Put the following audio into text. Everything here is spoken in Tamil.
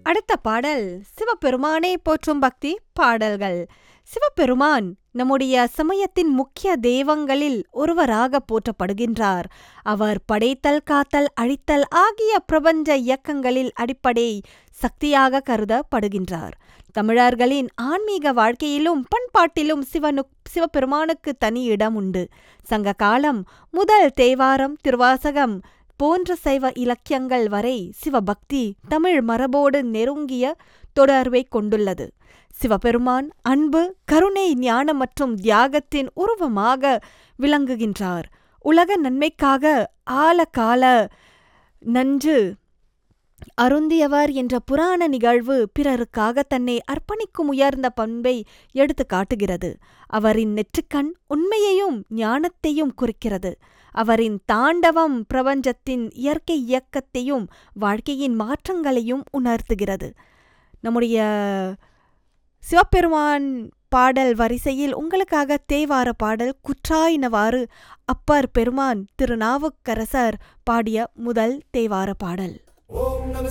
அடுத்த பாடல் சிவபெருமானே போற்றும் பக்தி பாடல்கள் சிவபெருமான் நம்முடைய சமயத்தின் முக்கிய தெய்வங்களில் ஒருவராக போற்றப்படுகின்றார் அவர் படைத்தல் காத்தல் அழித்தல் ஆகிய பிரபஞ்ச இயக்கங்களில் அடிப்படை சக்தியாக கருதப்படுகின்றார் தமிழர்களின் ஆன்மீக வாழ்க்கையிலும் பண்பாட்டிலும் சிவனு சிவபெருமானுக்கு தனி இடம் உண்டு சங்க காலம் முதல் தேவாரம் திருவாசகம் போன்ற சைவ இலக்கியங்கள் வரை சிவபக்தி தமிழ் மரபோடு நெருங்கிய தொடர்பை கொண்டுள்ளது சிவபெருமான் அன்பு கருணை ஞானம் மற்றும் தியாகத்தின் உருவமாக விளங்குகின்றார் உலக நன்மைக்காக ஆலகால நன்று அருந்தியவர் என்ற புராண நிகழ்வு பிறருக்காக தன்னை அர்ப்பணிக்கும் உயர்ந்த பண்பை எடுத்து காட்டுகிறது அவரின் நெற்றிக்கண் உண்மையையும் ஞானத்தையும் குறிக்கிறது அவரின் தாண்டவம் பிரபஞ்சத்தின் இயற்கை இயக்கத்தையும் வாழ்க்கையின் மாற்றங்களையும் உணர்த்துகிறது நம்முடைய சிவபெருமான் பாடல் வரிசையில் உங்களுக்காக தேவார பாடல் குற்றாயினவாறு அப்பர் பெருமான் திருநாவுக்கரசர் பாடிய முதல் தேவார பாடல்